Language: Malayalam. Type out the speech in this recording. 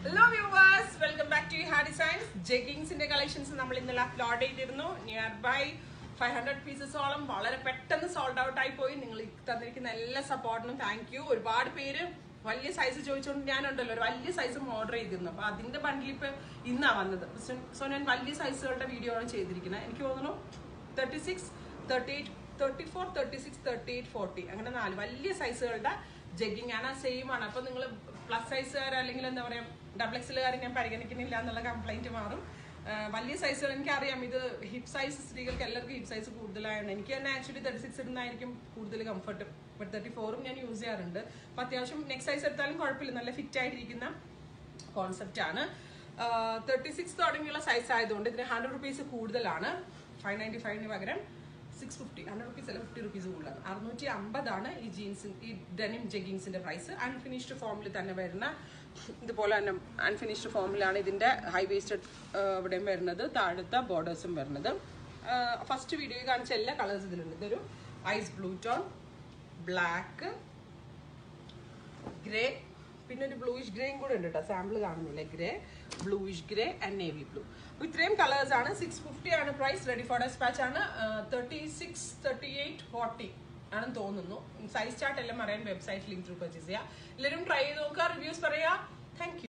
hello viewers welcome back to ഹാ ഡിസൈൻസ് ജെഗിങ്സിന്റെ കളക്ഷൻസ് നമ്മൾ ഇന്നലെ അപ്ലോഡ് ചെയ്തിരുന്നു നിയർ ബൈ ഫൈവ് ഹൺഡ്രഡ് പീസസോളം വളരെ പെട്ടെന്ന് സോൾഡ് ഔട്ട് ആയി പോയി നിങ്ങൾ ഈ തന്നിരിക്കുന്ന എല്ലാ സപ്പോർട്ടിനും താങ്ക് യു ഒരുപാട് പേര് വലിയ സൈസ് ചോദിച്ചുകൊണ്ട് ഞാനുണ്ടല്ലോ ഒരു വലിയ സൈസും ഓർഡർ ചെയ്തിരുന്നു അപ്പൊ അതിന്റെ ബണ്ടിൽ ഇപ്പൊ ഇന്നാ വന്നത് സോ ഞാൻ വലിയ സൈസുകളുടെ വീഡിയോ ആണ് ചെയ്തിരിക്കുന്നത് എനിക്ക് തോന്നുന്നു thirty six thirty eight thirty four thirty six thirty eight forty അങ്ങനെ നാല് വലിയ സൈസുകളുടെ ജഗ്ഗിങ് ആണ് സെയിം ആണ് അപ്പൊ നിങ്ങൾ പ്ലസ് സൈസുകാർ അല്ലെങ്കിൽ എന്താ പറയാ ഡബിൾ എക്സലുകാർ ഞാൻ പരിഗണിക്കുന്നില്ല എന്നുള്ള കംപ്ലൈന്റ് മാറും ആ, വലിയ സൈസുകൾ എനിക്കറിയാം ഇത് ഹിപ്പ് സൈസ് സ്ത്രീകൾക്ക് എല്ലാവർക്കും ഹിപ്പ് സൈസ് കൂടുതലായതുകൊണ്ട് എനിക്ക് തന്നെ ആക്ച്വലി തേർട്ടി സിക്സ് ഇടുന്നതായിരിക്കും കൂടുതൽ കംഫർട്ട് ബട്ട് തേർട്ടി ഫോറും ഞാൻ യൂസ് ചെയ്യാറുണ്ട് അപ്പൊ അത്യാവശ്യം നെക്സ്റ്റ് സൈസ് എടുത്താലും കുഴപ്പമില്ല നല്ല ഫിറ്റ് ആയിട്ടിരിക്കുന്ന കോൺസെപ്റ്റ് ആണ് തേർട്ടി സിക്സ് തുടങ്ങിയുള്ള സൈസ് ആയതുകൊണ്ട് ഇതിന് ഹൺഡ്രഡ് റുപ്പീസ് കൂടുതലാണ് ഫൈവ് നയൻറ്റി ഫൈവിന് പകരം സിക്സ് ഫിഫ്റ്റി ഹൺഡ്രഡ് റുപ്പീസ് അല്ല ഫിഫ്റ്റി റുപ്പീസ് കൂടുതലാണ് അറുന്നൂറ്റി അമ്പതാണ് ഈ ജീൻസ് ഈ ഡെനിം ജെഗിങ്സിന്റെ പ്രൈസ് അൺഫിനിഷ്ഡ് ഫോമിൽ തന്നെ വരുന്ന ഇതുപോലെ തന്നെ അൺഫിനിഷ്ഡ് ഫോമിലാണ് ഇതിന്റെ ഹൈ വേസ്റ്റഡ് ഇവിടെയും വരുന്നത് താഴത്തെ ബോർഡേഴ്സും വരുന്നത് ഫസ്റ്റ് വീഡിയോയിൽ കാണിച്ച എല്ലാ കളേഴ്സ് ഇതിലുണ്ട് ഇതൊരു ice blue tone black grey പിന്നെ ഒരു ബ്ലൂയിഷ് ഗ്രേയും കൂടെ ഉണ്ട് കേട്ടോ സാമ്പിൾ കാണുന്നില്ല grey bluish grey and navy blue അപ്പോൾ ഇത്രയും കളേഴ്സ് ആണ് സിക്സ് ഫിഫ്റ്റി ആണ് പ്രൈസ് റെഡി ഫോർ ഡെസ്പാച്ച് ആണ് thirty six thirty eight forty ആണെന്ന് തോന്നുന്നു സൈസ് ചാർട്ട് എല്ലാം അറിയാൻ വെബ്സൈറ്റ് ലിങ്ക് ത്രൂ പർച്ചേസ് ചെയ്യുക എല്ലാവരും ട്രൈ ചെയ്ത് നോക്കുക റിവ്യൂസ് പറയുക താങ്ക് യു